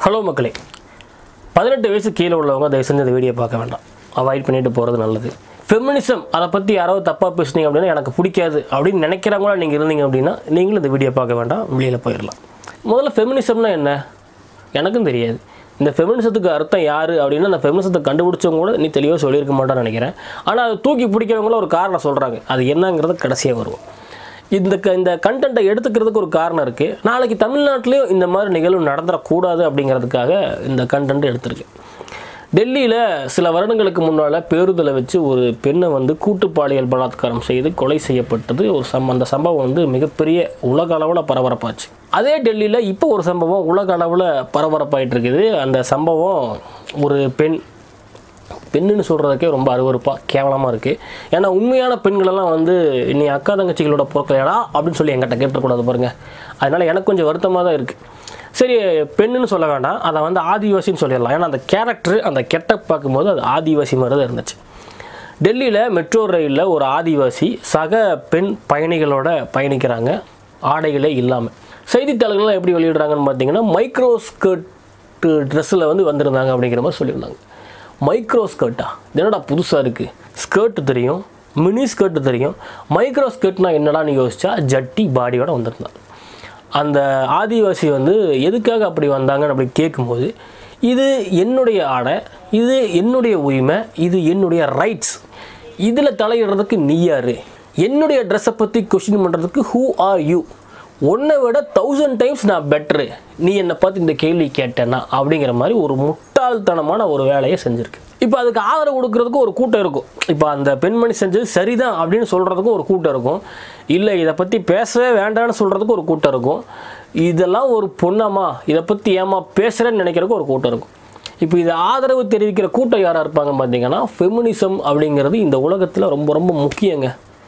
hello மக்களே பதினெட்டு வயசு கீழே உள்ளவங்க தயவு செஞ்சு இந்த வீடியோ பார்க்க வேண்டாம் அவாய்ட் பண்ணிட்டு போகிறது நல்லது ஃபெமினிசம் அதை பற்றி யாராவது தப்பாக பேசுனீங்க அப்படின்னா எனக்கு பிடிக்காது அப்படின்னு நினைக்கிறவங்களா நீங்கள் இருந்தீங்க அப்படின்னா நீங்களும் இந்த வீடியோ பார்க்க வேண்டாம் வெளியில் போயிடலாம் முதல்ல ஃபெமினிசம்னா என்ன எனக்கும் தெரியாது இந்த ஃபெமினிசத்துக்கு அர்த்தம் யார் அப்படின்னா அந்த ஃபெமினிசத்தை கண்டுபிடிச்சவங்க கூட நீ தெளிவாக சொல்லியிருக்க மாட்டான்னு நினைக்கிறேன் ஆனால் அதை தூக்கி பிடிக்கிறவங்களும் ஒரு காரணம் சொல்கிறாங்க அது என்னங்கிறது கடைசியாக வருவோம் இந்த க இந்த கண்டென்ட்டை எடுத்துக்கிறதுக்கு ஒரு காரணம் இருக்குது நாளைக்கு தமிழ்நாட்டிலையும் இந்த மாதிரி நிகழ்வு நடந்துடக்கூடாது அப்படிங்கிறதுக்காக இந்த கண்டென்ட் எடுத்திருக்கேன் டெல்லியில் சில வருடங்களுக்கு முன்னால் பேருந்தில் வச்சு ஒரு பெண்ணை வந்து கூட்டு பாலியல் பலாத்காரம் செய்து கொலை செய்யப்பட்டது ஒரு சம் அந்த சம்பவம் வந்து மிகப்பெரிய உலக அளவில் பரபரப்பாச்சு அதே டெல்லியில் இப்போ ஒரு சம்பவம் உலக அளவில் பரபரப்பாயிட்டு இருக்குது அந்த சம்பவம் ஒரு பெண் பெண்ணுன்னு சொல்கிறதுக்கே ரொம்ப அருவருப்பாக கேவலமாக இருக்குது ஏன்னா உண்மையான பெண்களெல்லாம் வந்து நீ அக்கா தங்கச்சிகளோட பொருட்களையடா அப்படின்னு சொல்லி என்கிட்ட கேட்டக்கூடாது பாருங்கள் அதனால் எனக்கு கொஞ்சம் வருத்தமாக தான் இருக்குது சரி பெண்ணுன்னு சொல்ல வேண்டாம் அதை வந்து ஆதிவாசின்னு சொல்லிடலாம் ஏன்னா அந்த கேரக்டர் அந்த கெட்டப் பார்க்கும்போது அது ஆதிவாசி மாதிரி தான் இருந்துச்சு டெல்லியில் மெட்ரோ ரயிலில் ஒரு ஆதிவாசி சக பெண் பயணிகளோட பயணிக்கிறாங்க ஆடைகளே இல்லாமல் செய்தித்தாள்கள்லாம் எப்படி வெளியிடுறாங்கன்னு பார்த்தீங்கன்னா மைக்ரோ ஸ்கர்ட் ட்ரெஸ்ஸில் வந்து வந்திருந்தாங்க அப்படிங்கிற மாதிரி சொல்லியிருந்தாங்க மைக்ரோ ஸ்கர்ட்டா என்னடா புதுசாக இருக்குது ஸ்கர்ட்டு தெரியும் மினி ஸ்கர்ட்டு தெரியும் மைக்ரோ ஸ்கர்ட்னா என்னடான்னு யோசிச்சா ஜட்டி பாடியோட வந்திருந்தான் அந்த ஆதிவாசி வந்து எதுக்காக அப்படி வந்தாங்கன்னு அப்படி கேட்கும்போது இது என்னுடைய ஆடை இது என்னுடைய உரிமை இது என்னுடைய ரைட்ஸ் இதில் தலையிடுறதுக்கு நீ யார் என்னுடைய ட்ரெஸ்ஸை பற்றி கொஷின் பண்ணுறதுக்கு ஹூ ஆர் யூ உன்னை விட தௌசண்ட் டைம்ஸ் நான் பெட்ரு நீ என்னை பார்த்து இந்த கேள்வி கேட்டேன்னா அப்படிங்கிற மாதிரி ஒரு முட்டாள்தனமான ஒரு வேலையை செஞ்சுருக்கு இப்போ அதுக்கு ஆதரவு கொடுக்கறதுக்கு ஒரு கூட்டம் இருக்கும் இப்போ அந்த பெண்மணி செஞ்சது சரிதான் அப்படின்னு சொல்கிறதுக்கும் ஒரு கூட்டம் இருக்கும் இல்லை இதை பற்றி பேசவே வேண்டாம்னு சொல்கிறதுக்கு ஒரு கூட்டம் இருக்கும் இதெல்லாம் ஒரு பொண்ணாமா இதை பற்றி ஏமா பேசுகிறேன்னு நினைக்கிறதுக்கு ஒரு கூட்டம் இருக்கும் இப்போ இது ஆதரவு தெரிவிக்கிற கூட்டம் யாராக இருப்பாங்க பார்த்தீங்கன்னா ஃபெமினிசம் அப்படிங்கிறது இந்த உலகத்தில் ரொம்ப ரொம்ப முக்கியங்க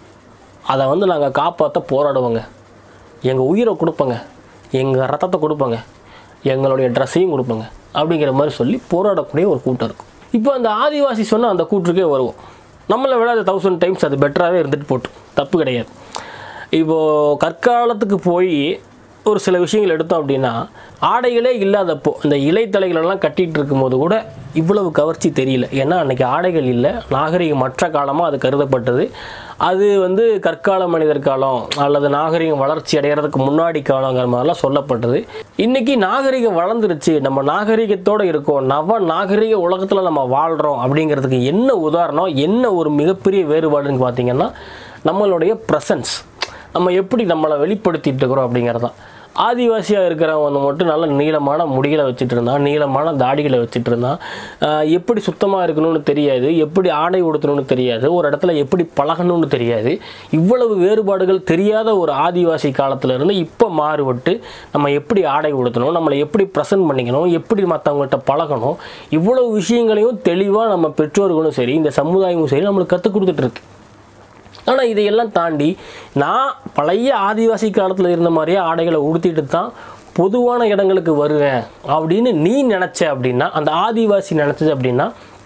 அதை வந்து நாங்கள் காப்பாற்ற போராடுவோங்க எங்கள் உயிரை கொடுப்போங்க எங்கள் ரத்தத்தை கொடுப்போங்க எங்களுடைய ட்ரெஸ்ஸையும் கொடுப்போங்க அப்படிங்கிற மாதிரி சொல்லி போராடக்கூடிய ஒரு கூட்டம் இருக்கும் இப்போ அந்த ஆதிவாசி சொன்ன அந்த கூற்றுக்கே வருவோம் நம்மளை விட அது தௌசண்ட் டைம்ஸ் அது பெட்டராகவே இருந்துட்டு போட்டும் தப்பு கிடையாது இப்போது கற்காலத்துக்கு போய் ஒரு சில விஷயங்கள் எடுத்தோம் அப்படின்னா ஆடைகளே இல்லாதப்போ இந்த இலைத்தலைகளெல்லாம் கட்டிகிட்டு இருக்கும்போது கூட இவ்வளவு கவர்ச்சி தெரியல ஏன்னா அன்றைக்கி ஆடைகள் இல்லை நாகரிகம் மற்ற காலமாக அது கருதப்பட்டது அது வந்து கற்கால மனிதர் காலம் அல்லது நாகரிகம் வளர்ச்சி அடைகிறதுக்கு முன்னாடி காலங்கிற மாதிரிலாம் சொல்லப்பட்டது இன்றைக்கி நாகரிகம் வளர்ந்துருச்சு நம்ம நாகரிகத்தோடு இருக்கோம் நவ நாகரிக உலகத்தில் நம்ம வாழ்கிறோம் அப்படிங்கிறதுக்கு என்ன உதாரணம் என்ன ஒரு மிகப்பெரிய வேறுபாடுன்னு பார்த்தீங்கன்னா நம்மளுடைய ப்ரெசன்ஸ் நம்ம எப்படி நம்மளை வெளிப்படுத்திட்டு இருக்கிறோம் அப்படிங்கிறது தான் ஆதிவாசியாக இருக்கிறவன் மட்டும் நல்ல நீளமான முடிகளை வச்சுட்டு இருந்தான் நீளமான தாடிகளை வச்சுட்டு இருந்தான் ஆஹ் எப்படி சுத்தமாக இருக்கணும்னு தெரியாது எப்படி ஆடை உடுத்தணும்னு தெரியாது ஒரு இடத்துல எப்படி பழகணும்னு தெரியாது இவ்வளவு வேறுபாடுகள் தெரியாத ஒரு ஆதிவாசி காலத்துல இருந்து இப்போ மாறுபட்டு நம்ம எப்படி ஆடை உடுத்தணும் நம்மளை எப்படி ப்ரெசென்ட் பண்ணிக்கணும் எப்படி மற்றவங்கள்ட்ட பழகணும் இவ்வளவு விஷயங்களையும் தெளிவாக நம்ம பெற்றோர்களும் சரி இந்த சமுதாயமும் சரி நம்மளுக்கு கற்றுக் கொடுத்துட்ருக்கு ஆனால் இதையெல்லாம் தாண்டி நான் பழைய ஆதிவாசி காலத்தில் இருந்த மாதிரியே ஆடைகளை உடுத்திட்டு தான் பொதுவான இடங்களுக்கு வருவேன் அப்படின்னு நீ நினச்ச அப்படின்னா அந்த ஆதிவாசி நினச்சது அப்படின்னா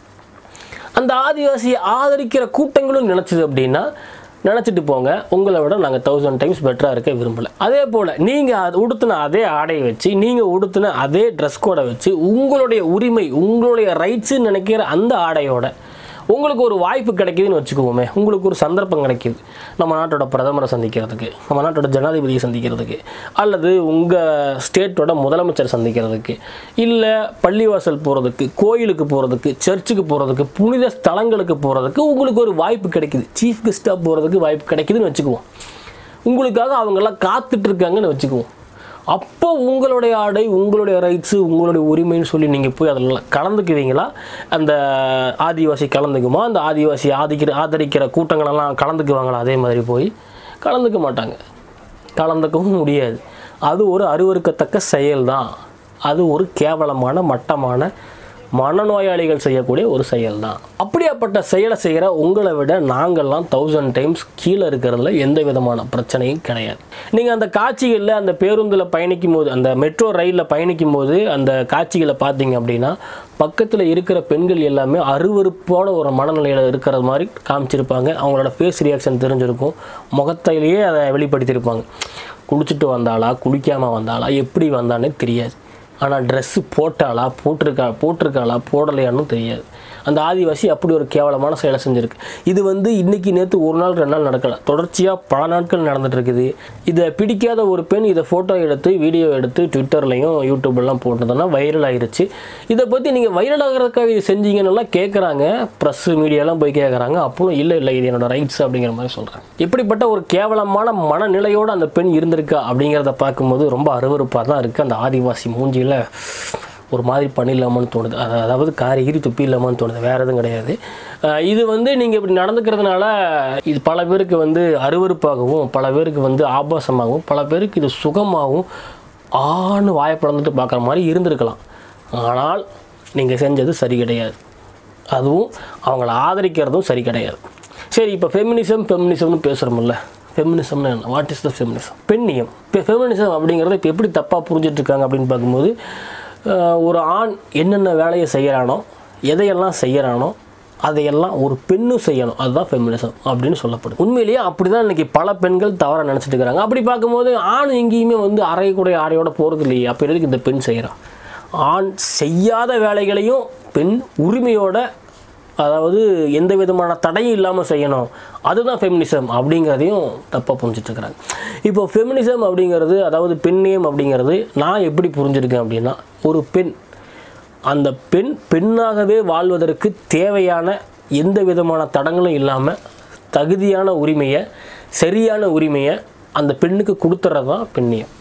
அந்த ஆதிவாசியை ஆதரிக்கிற கூட்டங்களும் நினச்சது அப்படின்னா நினச்சிட்டு போங்க உங்களை விட நாங்கள் தௌசண்ட் டைம்ஸ் பெட்டராக இருக்க விரும்பலை அதே போல் நீங்கள் அது உடுத்தின அதே ஆடையை வச்சு நீங்கள் உடுத்தின அதே ட்ரெஸ் கோடை வச்சு உங்களுடைய உரிமை உங்களுடைய ரைட்ஸுன்னு நினைக்கிற அந்த ஆடையோட உங்களுக்கு ஒரு வாய்ப்பு கிடைக்குதுன்னு வச்சுக்குவோமே உங்களுக்கு ஒரு சந்தர்ப்பம் கிடைக்குது நம்ம நாட்டோட பிரதமரை சந்திக்கிறதுக்கு நம்ம நாட்டோட ஜனாதிபதியை சந்திக்கிறதுக்கு அல்லது உங்கள் ஸ்டேட்டோட முதலமைச்சர் சந்திக்கிறதுக்கு இல்லை பள்ளிவாசல் போகிறதுக்கு கோயிலுக்கு போகிறதுக்கு சர்ச்சுக்கு போகிறதுக்கு புனித ஸ்தலங்களுக்கு போகிறதுக்கு உங்களுக்கு ஒரு வாய்ப்பு கிடைக்குது சீஃப் கெஸ்ட்டாக போகிறதுக்கு வாய்ப்பு கிடைக்குதுன்னு வச்சுக்குவோம் உங்களுக்காக அவங்கெல்லாம் காத்துட்டு இருக்காங்கன்னு வச்சுக்குவோம் அப்போ உங்களுடைய ஆடை உங்களுடைய ரைட்ஸு உங்களுடைய உரிமைன்னு சொல்லி நீங்கள் போய் அதில் கலந்துக்குவீங்களா அந்த ஆதிவாசி கலந்துக்குமா அந்த ஆதிவாசி ஆதிக்கிற ஆதரிக்கிற கூட்டங்களெல்லாம் கலந்துக்குவாங்களா அதே மாதிரி போய் கலந்துக்க மாட்டாங்க கலந்துக்கவும் முடியாது அது ஒரு அருவருக்கத்தக்க செயல்தான் அது ஒரு கேவலமான மட்டமான மனநோயாளிகள் செய்யக்கூடிய ஒரு செயல் தான் அப்படியாப்பட்ட செயலை செய்கிற உங்களை விட நாங்கள்லாம் தௌசண்ட் டைம்ஸ் கீழே இருக்கிறதுல எந்த விதமான பிரச்சனையும் கிடையாது நீங்கள் அந்த காட்சிகளில் அந்த பேருந்தில் பயணிக்கும் போது அந்த மெட்ரோ ரயிலில் பயணிக்கும் போது அந்த காட்சிகளை பார்த்தீங்க அப்படின்னா பக்கத்தில் இருக்கிற பெண்கள் எல்லாமே அருவருப்போட ஒரு மனநிலையில் இருக்கிறது மாதிரி காமிச்சிருப்பாங்க அவங்களோட ஃபேஸ் ரியாக்ஷன் தெரிஞ்சிருக்கும் முகத்திலேயே அதை வெளிப்படுத்தியிருப்பாங்க குளிச்சுட்டு வந்தாளா குளிக்காமல் வந்தாளா எப்படி வந்தானே தெரியாது ஆனால் ட்ரெஸ்ஸு போட்டாளா போட்டிருக்கா போட்டிருக்காளா போடலையான்னு தெரியாது அந்த ஆதிவாசி அப்படி ஒரு கேவலமான செயலை செஞ்சுருக்கு இது வந்து இன்னைக்கு நேற்று ஒரு நாள் ரெண்டு நாள் நடக்கல தொடர்ச்சியாக பல நாட்கள் நடந்துட்டு இருக்குது இதை பிடிக்காத ஒரு பெண் இதை ஃபோட்டோ எடுத்து வீடியோ எடுத்து ட்விட்டர்லையும் யூடியூப்லாம் போட்டதுன்னா வைரல் ஆயிருச்சு இதை பற்றி நீங்கள் வைரல் ஆகிறதுக்காக இது செஞ்சீங்கன்னு கேட்குறாங்க ப்ரெஸ் மீடியாலாம் போய் கேட்குறாங்க அப்பவும் இல்லை இல்லை இது என்னோட ரைட்ஸ் அப்படிங்கிற மாதிரி சொல்கிறாங்க இப்படிப்பட்ட ஒரு கேவலமான மனநிலையோடு அந்த பெண் இருந்திருக்கா அப்படிங்கிறத பார்க்கும்போது ரொம்ப அருவருப்பாக தான் இருக்குது அந்த ஆதிவாசி மூஞ்சியில் ஒரு மாதிரி பண்ணிடலாமான்னு தோணுது அது- அதாவது காரி கீரி துப்பி இல்லாமான்னு தோணுது வேறு எதுவும் கிடையாது அஹ் இது வந்து நீங்கள் இப்படி நடந்துக்கிறதுனால இது பல பேருக்கு வந்து அருவருப்பாகவும் பல பேருக்கு வந்து ஆபாசமாகவும் பல பேருக்கு இது சுகமாகவும் ஆன்னு வாயை பிளந்துட்டு பார்க்குற மாதிரி இருந்திருக்கலாம் ஆனால் நீங்கள் செஞ்சது சரி கிடையாது அதுவும் அவங்கள ஆதரிக்கிறதும் சரி கிடையாது சரி இப்போ ஃபெமினிசம் ஃபெமினிசம்னு பேசுகிறோம்ல ஃபெமினிசம்னு என்ன வாட் இஸ் த ஃபெமினிசம் பெண்ணியம் இப்போ ஃபெமினிசம் அப்படிங்கிறத இப்போ எப்படி தப்பாக புரிஞ்சிட்டு இருக்காங்க அப்படின்னு பார்க்கும்போது அஹ், ஒரு ஆண் என்னென்ன வேலையை செய்கிறானோ எதையெல்லாம் செய்கிறானோ அதையெல்லாம் ஒரு பெண்ணும் செய்யணும் அதுதான் ஃபெமினிசம் அப்படின்னு சொல்லப்படுது உண்மையிலேயே அப்படி தான் இன்றைக்கி பல பெண்கள் தவறாக நினச்சிட்டு இருக்கிறாங்க அப்படி பார்க்கும்போது ஆண் எங்கேயுமே வந்து அரைக்குடைய ஆடையோட போகிறது இல்லையே அப்போ எதுக்கு இந்த பெண் செய்கிறான் ஆண் செய்யாத வேலைகளையும் பெண் உரிமையோட அதாவது எந்த விதமான தடையும் இல்லாமல் செய்யணும் அதுதான் ஃபெமினிசம் அப்படிங்கிறதையும் தப்பாக புரிஞ்சுட்டு இருக்கிறாங்க இப்போ ஃபெமினிசம் அப்படிங்கிறது அதாவது பெண்ணியம் அப்படிங்கிறது நான் எப்படி புரிஞ்சிருக்கேன் அப்படின்னா ஒரு பெண் அந்த பெண் பெண்ணாகவே வாழ்வதற்கு தேவையான எந்த விதமான தடங்களும் இல்லாமல் தகுதியான உரிமையை சரியான உரிமையை அந்த பெண்ணுக்கு கொடுத்துறது தான் பெண்ணியம்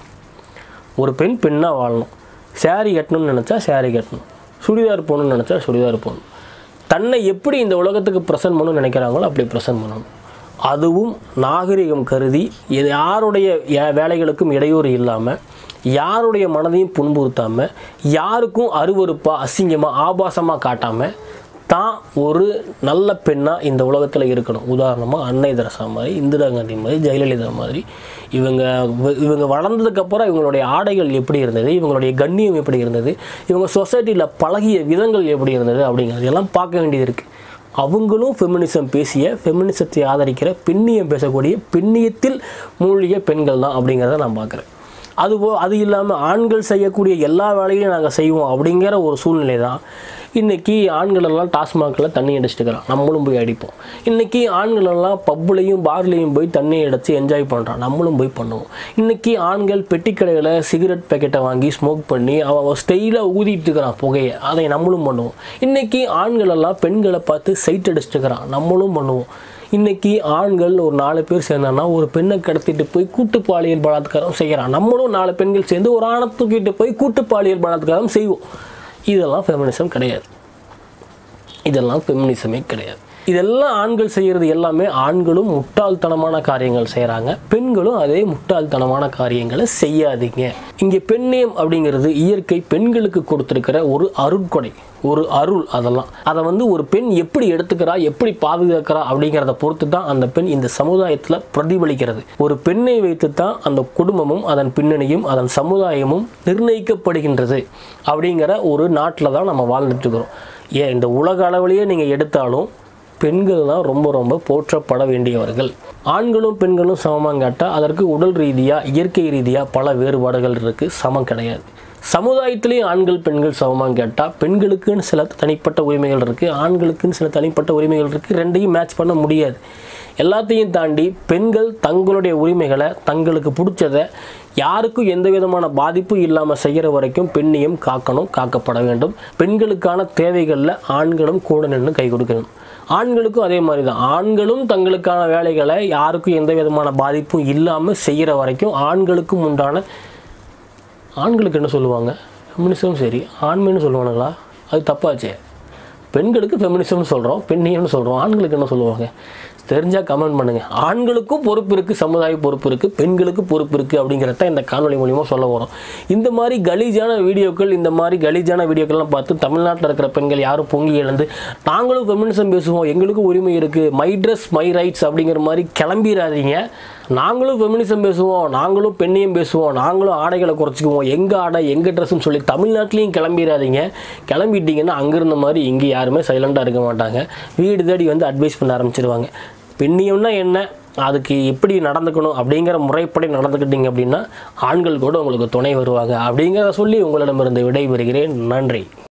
ஒரு பெண் பெண்ணாக வாழணும் saree கட்டணும்னு நினச்சா saree கட்டணும் சுடிதார் போகணும்னு நினச்சா சுடிதார் போகணும் தன்னை எப்படி இந்த உலகத்துக்கு ப்ரெசென்ட் பண்ணணும்னு நினைக்கிறாங்களோ அப்படி ப்ரெசென்ட் பண்ணணும் அதுவும் நாகரிகம் கருதி இது யாருடைய ய- வேலைகளுக்கும் இடையூறு இல்லாமல் யாருடைய மனதையும் புண்புறுத்தாமல் யாருக்கும் அருவருப்பாக அசிங்கமாக ஆபாசமாக காட்டாமல் தான் ஒரு நல்ல பெண்ணாக இந்த உலகத்தில் இருக்கணும் உதாரணமாக அன்னை தெரசா மாதிரி இந்திரா காந்தி மாதிரி ஜெயலலிதா மாதிரி இவங்க வ- இவங்க வளர்ந்ததுக்கப்புறம் இவங்களுடைய ஆடைகள் எப்படி இருந்தது இவங்களுடைய கண்ணியம் எப்படி இருந்தது இவங்க சொசைட்டியில் பழகிய விதங்கள் எப்படி இருந்தது அப்படிங்கிறது எல்லாம் பார்க்க வேண்டியது இருக்குது அவங்களும் ஃபெமினிசம் பேசிய ஃபெமினிசத்தை ஆதரிக்கிற பெண்ணியம் பேசக்கூடிய பெண்ணியத்தில் மூழ்கிய பெண்கள் தான் அப்படிங்கிறத நான் பார்க்குறேன் அதுபோ அது இல்லாமல் ஆண்கள் செய்யக்கூடிய எல்லா வேலையும் நாங்கள் செய்வோம் அப்படிங்கிற ஒரு சூழ்நிலை தான் இன்றைக்கி ஆண்கள் எல்லாம் டாஸ்மாகில் தண்ணி அடிச்சிட்டுக்கிறான் நம்மளும் போய் அடிப்போம் இன்றைக்கி ஆண்கள் எல்லாம் பப்புலையும் பார்லையும் போய் தண்ணி அடித்து என்ஜாய் பண்ணுறான் நம்மளும் போய் பண்ணுவோம் இன்றைக்கி ஆண்கள் பெட்டி கடையில் சிகரெட் பேக்கெட்டை வாங்கி ஸ்மோக் பண்ணி அவன் ஸ்டைலாக ஊதிட்டு இருக்கிறான் புகையை அதை நம்மளும் பண்ணுவோம் இன்றைக்கி ஆண்கள் எல்லாம் பெண்களை பார்த்து சைட் அடிச்சிட்டுக்கிறான் நம்மளும் பண்ணுவோம் இன்னைக்கு ஆண்கள் ஒரு நாலு பேர் சேர்ந்தான்னா ஒரு பெண்ணை கடத்திட்டு போய் கூட்டு பாலியல் பலாத்காரம் செய்கிறான் நம்மளும் நாலு பெண்கள் சேர்ந்து ஒரு ஆணை தூக்கிட்டு போய் கூட்டு பாலியல் பலாத்காரம் செய்வோம் இதெல்லாம் ஃபெமினிசம் கிடையாது இதெல்லாம் ஃபெமினிசமே கிடையாது இதெல்லாம் ஆண்கள் செய்கிறது எல்லாமே ஆண்களும் முட்டாள்தனமான காரியங்கள் செய்கிறாங்க பெண்களும் அதே முட்டாள்தனமான காரியங்களை செய்யாதீங்க இங்கே பெண்ணியம் அப்படிங்கிறது இயற்கை பெண்களுக்கு கொடுத்துருக்கிற ஒரு அருட்கொடை ஒரு அருள் அதெல்லாம் அதை வந்து ஒரு பெண் எப்படி எடுத்துக்கிறா எப்படி பாதுகாக்கிறா அப்படிங்கிறத பொறுத்து தான் அந்த பெண் இந்த சமுதாயத்தில் பிரதிபலிக்கிறது ஒரு பெண்ணை வைத்து தான் அந்த குடும்பமும் அதன் பின்னணியும் அதன் சமுதாயமும் நிர்ணயிக்கப்படுகின்றது அப்படிங்கிற ஒரு நாட்டில் தான் நம்ம வாழ்ந்துட்டு இருக்கிறோம் ஏன் இந்த உலக அளவிலேயே நீங்கள் எடுத்தாலும் பெண்கள் தான் ரொம்ப ரொம்ப போற்றப்பட வேண்டியவர்கள் ஆண்களும் பெண்களும் சமமாக கேட்டால் அதற்கு உடல் ரீதியாக இயற்கை ரீதியாக பல வேறுபாடுகள் இருக்குது சமம் கிடையாது சமுதாயத்திலேயும் ஆண்கள் பெண்கள் சமமாக கேட்டால் பெண்களுக்குன்னு சில தனிப்பட்ட உரிமைகள் இருக்குது ஆண்களுக்குன்னு சில தனிப்பட்ட உரிமைகள் இருக்குது ரெண்டையும் மேட்ச் பண்ண முடியாது எல்லாத்தையும் தாண்டி பெண்கள் தங்களுடைய உரிமைகளை தங்களுக்கு பிடிச்சதை யாருக்கும் எந்த விதமான பாதிப்பும் இல்லாமல் செய்கிற வரைக்கும் பெண்ணியம் காக்கணும் காக்கப்பட வேண்டும் பெண்களுக்கான தேவைகளில் ஆண்களும் கூட நின்று கை கொடுக்கணும் ஆண்களுக்கும் அதே மாதிரி தான் ஆண்களும் தங்களுக்கான வேலைகளை யாருக்கும் எந்த விதமான பாதிப்பும் இல்லாமல் செய்கிற வரைக்கும் ஆண்களுக்கும் உண்டான ஆண்களுக்கு என்ன சொல்லுவாங்க ஃபெமினிசம் சரி ஆண்மைன்னு சொல்லுவானுங்களா அது தப்பாச்சே பெண்களுக்கு ஃபெமினிசம்னு சொல்கிறோம் பெண்ணியம்னு சொல்கிறோம் ஆண்களுக்கு என்ன சொல்லுவாங்க தெரிஞ்சால் கமெண்ட் பண்ணுங்கள் ஆண்களுக்கும் பொறுப்பு இருக்குது சமுதாய பொறுப்பு இருக்குது பெண்களுக்கு பொறுப்பு இருக்குது அப்படிங்கிறத இந்த காணொலி மூலியமாக சொல்ல வரோம் இந்த மாதிரி கலீஜான வீடியோக்கள் இந்த மாதிரி கலீஜான வீடியோக்கள்லாம் பார்த்து தமிழ்நாட்டில் இருக்கிற பெண்கள் யாரும் பொங்கி எழுந்து நாங்களும் ஃபெமினிசம் பேசுவோம் எங்களுக்கும் உரிமை இருக்குது மை ட்ரெஸ் மை ரைட்ஸ் அப்படிங்கிற மாதிரி கிளம்பிடாதீங்க நாங்களும் ஃபெமினிசம் பேசுவோம் நாங்களும் பெண்ணியம் பேசுவோம் நாங்களும் ஆடைகளை குறைச்சிக்குவோம் எங்கள் ஆடை எங்கள் ட்ரெஸ்ஸுன்னு சொல்லி தமிழ்நாட்டிலையும் கிளம்பிடாதீங்க கிளம்பிட்டீங்கன்னா அங்கே இருந்த மாதிரி இங்கே யாருமே சைலண்டாக இருக்க மாட்டாங்க வீடு தேடி வந்து அட்வைஸ் பண்ண ஆரம்பிச்சிருவாங்க பெண்ணியம்னா என்ன அதுக்கு எப்படி நடந்துக்கணும் அப்படிங்கிற முறைப்படி நடந்துக்கிட்டீங்க அப்படின்னா ஆண்கள் கூட உங்களுக்கு துணை வருவாங்க அப்படிங்கிறத சொல்லி உங்களிடமிருந்து விடைபெறுகிறேன் நன்றி